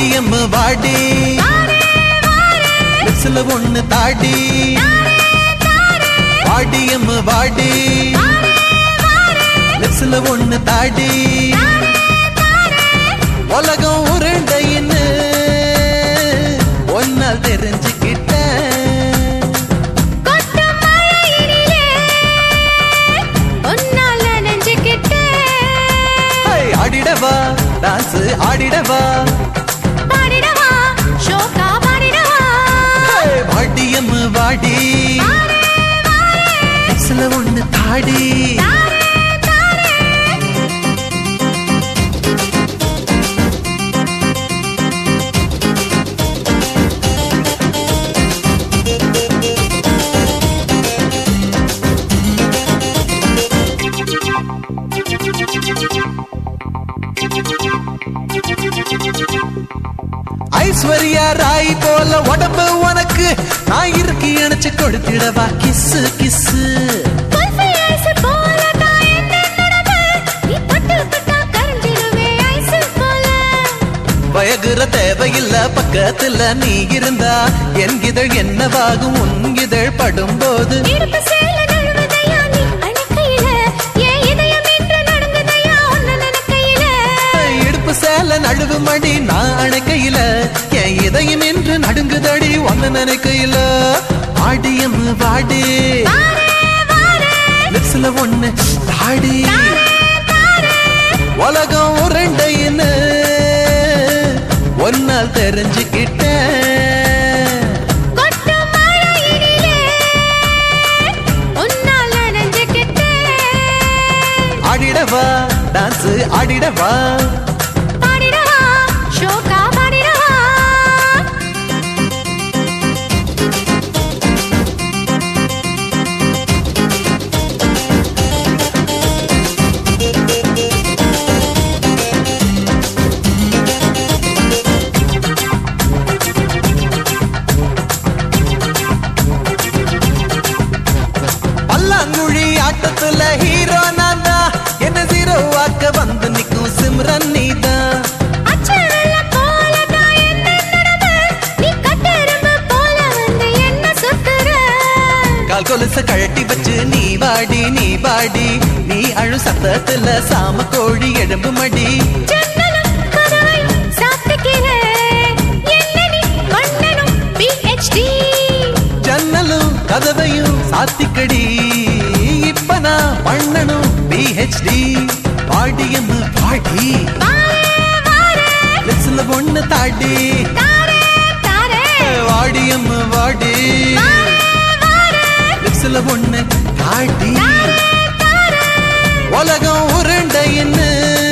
வாடியம் வாடி லிப்ஸ்ல ஒண்ணு தாடி வாடியம் வாடி லிப்ஸ்ல ஒண்ணு தாடி உலகம் உருண்டைன்னு ஒன்னால் தெரிஞ்சுக்கிட்டேன் கொட்டும் மழையினிலே உன்னால் நனைஞ்சுக்கிட்டேன். ஹை, ஆடிடவா டான்ஸ் ஆடிடவா பாடிடவா, ஷோக்கா பாடிடவா. ஹை, வாடியம் வாடி லிப்ஸ்ல ஒண்ணு தாடி தாரே, தாரே. ஐஸ்வர்யா ராய் போல உடம்பு உனக்கு நான் இருக்கு இணைச்சு கொடுத்திடவா கிஸ்ஸு கிஸ்ஸு குல்ஃபி ஐஸ் போல தான் என்ன நடவு. நீ தொட்டு தொட்டா கரைஞ்சிடுவே ஐஸ் போல. வயகுற தேவையில்ல பக்கத்துல நீ இருந்தா என் இதழ் என்னவாகும் உன் இதழ் படும்போது இடுப்பு சேல நழுவுதையா நீ அணைக்கையில. என் இதயம் இன்று நடுங்குதையா உன்னை நினைக்கையில. இடுப்பு சேல நடுவு மடி நான் அணைக்கையில என் இதயம் என்று நடுங்குதடி ஒன்னு நினைக்கையில ஆடியம் வாடி வாரே, வாரே, லிப்ஸ்ல ஒண்ணு தாடி தாரே. உலகம் உருண்டைன்னு ஒன்னால் தெரிஞ்சுக்கிட்டேன் கொட்டும் மழையினிலே உன்னால் நனைஞ்சுக்கிட்டேன். ஆடிடவா டான்ஸ் ஆடிடவா பாடிடவா, ஷோக்கா பாடிடவா. பல்லாங்குழி ஆட்டத்துல ஹீரோ நான் தான் என்ன ஜீரோ வாக்க வந்து நிக்கும் சிம்ரன் நீதான் அச்சு வெள்ளம் போல தான் என்ன நடவு. நீ கட்டெரும்பு போல வந்து என்ன சுத்துற. கால் கொலுச கழட்டி வச்சு நீ வாடி நீ வாடி நீ அழு சத்தத்துல சாம கோழி எலும்பு மடி ஜன்னலும் கதவையும் சாத்திக்கிறேன். என்ன நீ மன்னனும் PhD. ஜன்னலும் கதவையும் சாத்திக்கடி இப்ப நான் பண்ணணும் பிஹெச்டி பாடியம் பாடி வாரே, வாரே, லிப்ஸ்ல ஒண்ணு தாடி தாரே, தாரே. வாடியம் வாடி வாரே, வாரே, லிப்ஸ்ல ஒண்ணு தாடி தாரே, தாரே. உலகம் உருண்டைன்னு